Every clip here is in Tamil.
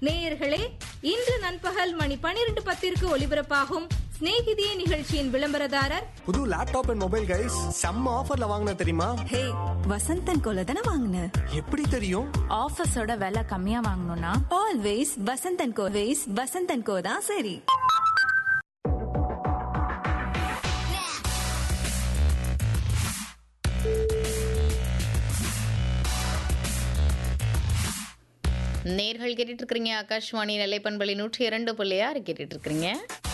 நேயர்களே இன்று நண்பகல் மணி பனிரெண்டு பத்திற்கு ஒலிபரப்பாகும் சிநேகிதியே நிகழ்ச்சியின் விளம்பரதாரர் புது லேப்டாப் அண்ட் மொபைல் கைஸ் செம்ம ஆஃபர்ல வாங்கின தெரியுமா ஹே வசந்தன் கோல தானே வாங்கின எப்படி தெரியும் ஆஃபீஸோட விலை கம்மியா வாங்கணும்னா ஆல்வேஸ் வசந்தன் கோ வேஸ் வசந்தன் கோ தான் சரி நேர்கள் கேட்டுட்டு இருக்கிறீங்க ஆகாஷ்வாணி நிலைப்பண்பலி நூற்றி இரண்டு புள்ளியார் கேட்டுட்டு இருக்கிறீங்க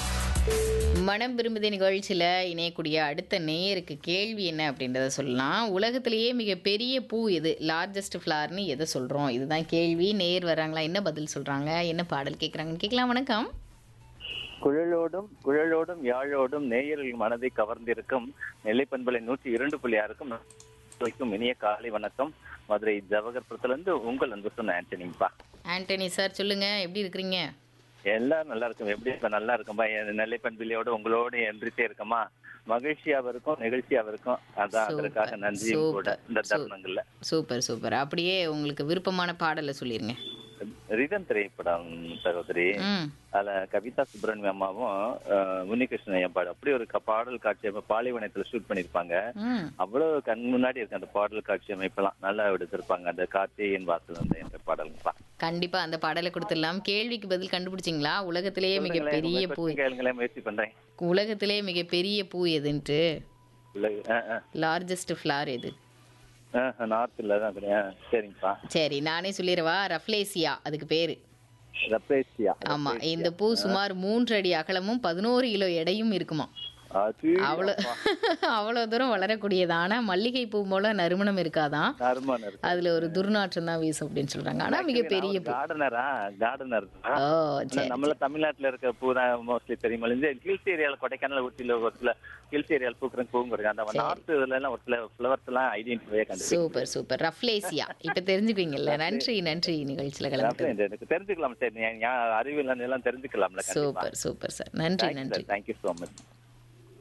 மனம் விரும்புதி நிகழ்ச்சியில் இணையக்கூடிய அடுத்த நேயருக்கு கேள்வி என்ன அப்படின்றத சொல்லலாம் உலகத்திலேயே மிகப்பெரிய பூ எது லார்ஜஸ்ட் ஃப்ளார்னு எதை சொல்கிறோம் இதுதான் கேள்வி நேர் வராங்களா என்ன பதில் சொல்கிறாங்க என்ன பாடல் கேட்குறாங்கன்னு கேட்கலாம் வணக்கம் குழலோடும் குழலோடும் யாழோடும் நேயர்கள் மனதை கவர்ந்திருக்கும் நெல்லைப்பண்பலை நூற்றி இரண்டு புள்ளி ஆறுக்கும் வைக்கும் இனிய காலை வணக்கம் மதுரை ஜவஹர்புரத்துல இருந்து உங்கள் அன்பு சொன்ன ஆண்டனிப்பா ஆண்டனி சார் சொல்லுங்கள் எப்படி இருக்கிறீங்க எல்லாரும் நல்லா இருக்கும் எப்படி இப்ப நல்லா இருக்கும்பா என் நெல்லைப்பண்பிலையோட உங்களோட என்றிட்டே இருக்கமா மகிழ்ச்சியாவும் இருக்கும் நிகழ்ச்சியாவும் இருக்கும் அதான் Super, அதற்காக நன்றியும் கூட super, இந்த super. தருணங்கள்ல சூப்பர் சூப்பர் அப்படியே உங்களுக்கு விருப்பமான பாடலை சொல்லிருங்க ரிதம் திரைப்படம் சகோதரி ம் அதுல கவிதா சுப்பிரமணியம் அம்மாவும் அஹ், உன்னிகிருஷ்ணன் ஐயப்பாடு அப்படி ஒரு க- பாடல் காட்சி அமைப்பு பாலைவனத்துல ஷூட் பண்ணிருப்பாங்க ம் அவ்வளவு கண் முன்னாடி இருக்கு அந்த பாடல் காட்சி அமைப்பெல்லாம் நல்லா எடுத்திருப்பாங்க அந்த கார்த்திகேயன் வாசல் வந்து என்ற பாடல்ப்பா கண்டிப்பா அந்த பாடலை கொடுத்துடலாம் கேள்விக்கு பதில் கண்டுபிடிச்சிங்களா உலகத்திலேயே மிகப்பெரிய பூ கேளுங்களேன் முயற்சி பண்றேன் உலகத்திலே மிகப்பெரிய பூ எதுன்ட்டு உலக- ஆ, லார்ஜஸ்ட் ஃப்ளார் எது ஆ, ஆ, நார்த்ல தான் இருக்கு. ஆ, சரிங்கப்பா சரி நானே சொல்லிடவா ரஃப்லேசியா அதுக்கு பேரு ரப்பேசியா ஆமா இந்த பூ சுமார் மூன்று அடி அகலமும் பதினோரு கிலோ எடையும் இருக்குமா அது அவ்வளோ அவ்வளோ தூரம் வளரக்கூடியது ஆனா மல்லிகை பூ போல நறுமணம் இருக்காதான் நறுமணம் இருக்கு அதுல ஒரு துர்நாற்றம் தான் வீசும் அப்படின்னு சொல்றாங்க ஆனா மிகப்பெரிய பூ கார்டனரா கார்டனர் ஓ சரி நம்மள தமிழ்நாட்டுல இருக்க பூ தான் மோஸ்ட்லி தெரியுமா இந்த ஹில்ஸ் ஏரியால கொடைக்கானல் ஊட்டில ஒரு சில ஹில்ஸ் ஏரியால பூக்கிற பூவும் இருக்கு அந்த நார்த் இதுல எல்லாம் ஒரு சில ஃபிளவர்ஸ் எல்லாம் ஐடென்டிஃபை கண்டு சூப்பர் சூப்பர் ரஃப்லேசியா இப்ப தெரிஞ்சுக்குவீங்கல்ல நன்றி நன்றி நிகழ்ச்சியில கலந்து எனக்கு தெரிஞ்சுக்கலாம் சரி அறிவியல் எல்லாம் தெரிஞ்சுக்கலாம்ல கண்டிப்பா சூப்பர் சூப்பர் சார் நன்றி நன்றி தேங்க்யூ ஸோ மச்